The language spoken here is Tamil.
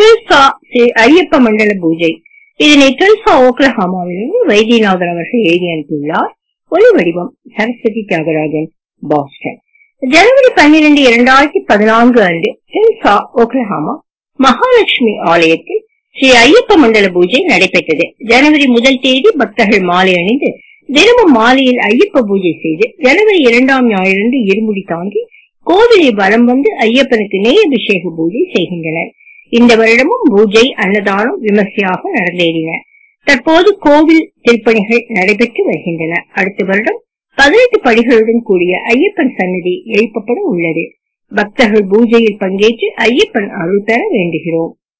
டெல்சா ஸ்ரீ ஐயப்ப மண்டல பூஜை இதனை டெல்சா ஓக்லஹாமாவிலிருந்து வைத்தியநாதன் அவர்கள் எழுதி அனுப்பியுள்ளார் ஒலி வடிவம் சரஸ்வதி தியாகராஜன் பாஸ்டன் ஜனவரி பன்னிரண்டு இரண்டாயிரத்தி பதினான்கு அன்று டெல்சா ஓக்லஹாமா மகாலட்சுமி ஆலயத்தில் ஸ்ரீ ஐயப்ப மண்டல பூஜை நடைபெற்றது ஜனவரி முதல் தேதி பக்தர்கள் மாலை அணிந்து தினமும் மாலையில் ஐயப்ப பூஜை செய்து ஜனவரி இரண்டாம் ஞாயிறன்று இருமுடி தாங்கி கோவிலை வலம் வந்து ஐயப்பனுக்கு நெய் அபிஷேக பூஜை செய்கின்றனர் இந்த வருடமும் பூஜை அன்னதானம் விமர்சையாக நடந்தேறின தற்போது கோவில் திருப்பணிகள் நடைபெற்று வருகின்றன அடுத்த வருடம் பதினெட்டு படிகளுடன் கூடிய ஐயப்பன் சன்னதி எழுப்பப்பட உள்ளது பக்தர்கள் பூஜையில் பங்கேற்று ஐயப்பன் அருள் பெற வேண்டுகிறோம்